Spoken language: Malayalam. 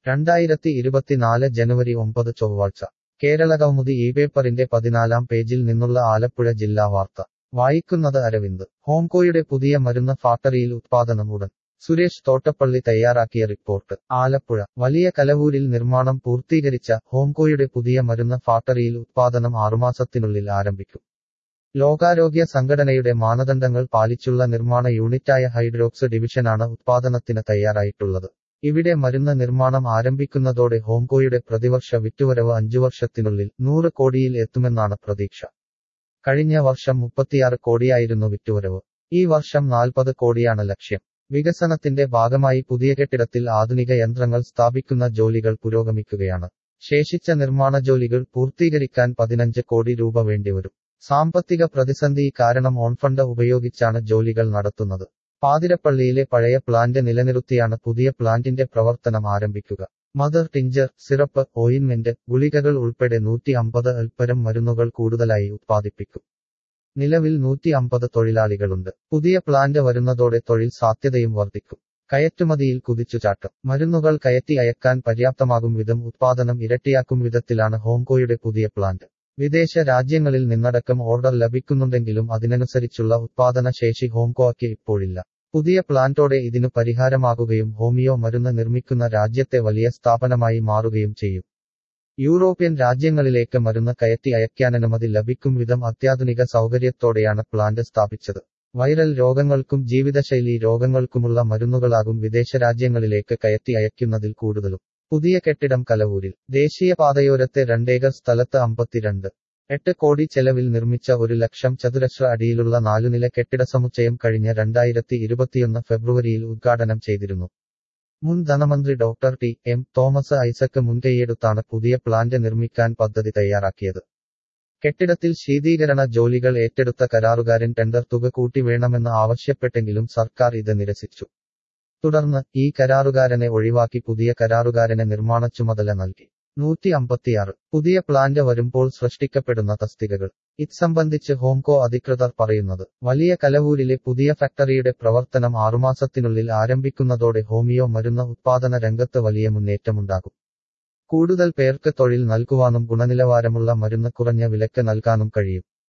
രണ്ടായിരത്തി ഇരുപത്തിനാല് ജനുവരി ഒമ്പത് ചൊവ്വാഴ്ച കേരളകൗമുദി ഈ പേപ്പറിന്റെ പതിനാലാം പേജിൽ നിന്നുള്ള ആലപ്പുഴ ജില്ലാ വാർത്ത വായിക്കുന്നത് അരവിന്ദ് ഹോംകോയുടെ പുതിയ മരുന്ന് ഫാക്ടറിയിൽ ഉത്പാദനം ഉടൻ സുരേഷ് തോട്ടപ്പള്ളി തയ്യാറാക്കിയ റിപ്പോർട്ട് ആലപ്പുഴ വലിയ കലവൂരിൽ നിർമ്മാണം പൂർത്തീകരിച്ച ഹോംകോയുടെ പുതിയ മരുന്ന് ഫാക്ടറിയിൽ ഉത്പാദനം ആറുമാസത്തിനുള്ളിൽ ആരംഭിക്കും ലോകാരോഗ്യ സംഘടനയുടെ മാനദണ്ഡങ്ങൾ പാലിച്ചുള്ള നിർമ്മാണ യൂണിറ്റായ ഹൈഡ്രോക്സ് ഡിവിഷനാണ് ഉത്പാദനത്തിന് തയ്യാറായിട്ടുള്ളത് ഇവിടെ മരുന്ന് നിർമ്മാണം ആരംഭിക്കുന്നതോടെ ഹോംകോയുടെ പ്രതിവർഷ വിറ്റുവരവ് അഞ്ചു വർഷത്തിനുള്ളിൽ നൂറ് കോടിയിൽ എത്തുമെന്നാണ് പ്രതീക്ഷ കഴിഞ്ഞ വർഷം മുപ്പത്തിയാറ് കോടിയായിരുന്നു വിറ്റുവരവ് ഈ വർഷം നാൽപ്പത് കോടിയാണ് ലക്ഷ്യം വികസനത്തിന്റെ ഭാഗമായി പുതിയ കെട്ടിടത്തിൽ ആധുനിക യന്ത്രങ്ങൾ സ്ഥാപിക്കുന്ന ജോലികൾ പുരോഗമിക്കുകയാണ് ശേഷിച്ച നിർമ്മാണ ജോലികൾ പൂർത്തീകരിക്കാൻ പതിനഞ്ച് കോടി രൂപ വേണ്ടിവരും സാമ്പത്തിക പ്രതിസന്ധി കാരണം ഓൺഫണ്ട് ഉപയോഗിച്ചാണ് ജോലികൾ നടത്തുന്നത് പാതിരപ്പള്ളിയിലെ പഴയ പ്ലാന്റ് നിലനിർത്തിയാണ് പുതിയ പ്ലാന്റിന്റെ പ്രവർത്തനം ആരംഭിക്കുക മദർ ടിഞ്ചർ സിറപ്പ് ഓയിൻമെന്റ് ഗുളികകൾ ഉൾപ്പെടെ നൂറ്റി അമ്പത് അൽപ്പരം മരുന്നുകൾ കൂടുതലായി ഉത്പാദിപ്പിക്കും നിലവിൽ നൂറ്റി അമ്പത് തൊഴിലാളികളുണ്ട് പുതിയ പ്ലാന്റ് വരുന്നതോടെ തൊഴിൽ സാധ്യതയും വർദ്ധിക്കും കയറ്റുമതിയിൽ കുതിച്ചുചാട്ടം മരുന്നുകൾ കയറ്റി അയക്കാൻ പര്യാപ്തമാകും വിധം ഉത്പാദനം ഇരട്ടിയാക്കും വിധത്തിലാണ് ഹോംകോയുടെ പുതിയ പ്ലാന്റ് വിദേശ രാജ്യങ്ങളിൽ നിന്നടക്കം ഓർഡർ ലഭിക്കുന്നുണ്ടെങ്കിലും അതിനനുസരിച്ചുള്ള ഉത്പാദന ശേഷി ഹോംകോയ്ക്ക് ഇപ്പോഴില്ല പുതിയ പ്ലാന്റോടെ ഇതിനു പരിഹാരമാകുകയും ഹോമിയോ മരുന്ന് നിർമ്മിക്കുന്ന രാജ്യത്തെ വലിയ സ്ഥാപനമായി മാറുകയും ചെയ്യും യൂറോപ്യൻ രാജ്യങ്ങളിലേക്ക് മരുന്ന് കയറ്റി അയക്കാനനുമതി ലഭിക്കും വിധം അത്യാധുനിക സൗകര്യത്തോടെയാണ് പ്ലാന്റ് സ്ഥാപിച്ചത് വൈറൽ രോഗങ്ങൾക്കും ജീവിതശൈലി രോഗങ്ങൾക്കുമുള്ള മരുന്നുകളാകും വിദേശ രാജ്യങ്ങളിലേക്ക് കയറ്റി അയക്കുന്നതിൽ കൂടുതലും പുതിയ കെട്ടിടം കലവൂരിൽ ദേശീയപാതയോരത്തെ രണ്ടേക്കർ സ്ഥലത്ത് അമ്പത്തിരണ്ട് എട്ട് കോടി ചെലവിൽ നിർമ്മിച്ച ഒരു ലക്ഷം ചതുരശ്ര അടിയിലുള്ള നാലുനില കെട്ടിട സമുച്ചയം കഴിഞ്ഞ രണ്ടായിരത്തി ഇരുപത്തിയൊന്ന് ഫെബ്രുവരിയിൽ ഉദ്ഘാടനം ചെയ്തിരുന്നു മുൻ ധനമന്ത്രി doctor T M Thomas Isaac മുൻകൈയെടുത്താണ് പുതിയ പ്ലാന്റ് നിർമ്മിക്കാൻ പദ്ധതി തയ്യാറാക്കിയത് കെട്ടിടത്തിൽ ശീതീകരണ ജോലികൾ ഏറ്റെടുത്ത കരാറുകാരൻ ടെൻഡർ തുക കൂട്ടി വേണമെന്ന് ആവശ്യപ്പെട്ടെങ്കിലും സർക്കാർ ഇത് നിരസിച്ചു തുടർന്ന് ഈ കരാറുകാരനെ ഒഴിവാക്കി പുതിയ കരാറുകാരനെ നിർമ്മാണ ചുമതല നൽകി നൂറ്റി അമ്പത്തിയാറ് പുതിയ പ്ലാന്റ് വരുമ്പോൾ സൃഷ്ടിക്കപ്പെടുന്ന തസ്തികകൾ ഇത് സംബന്ധിച്ച് ഹോംകോ അധികൃതർ പറയുന്നത് വലിയ കലവൂരിലെ പുതിയ ഫാക്ടറിയുടെ പ്രവർത്തനം ആറുമാസത്തിനുള്ളിൽ ആരംഭിക്കുന്നതോടെ ഹോമിയോ മരുന്ന് ഉത്പാദന രംഗത്ത് വലിയ മുന്നേറ്റമുണ്ടാകും കൂടുതൽ പേർക്ക് തൊഴിൽ നൽകുവാനും ഗുണനിലവാരമുള്ള മരുന്ന് കുറഞ്ഞ വിലക്ക് നൽകാനും കഴിയും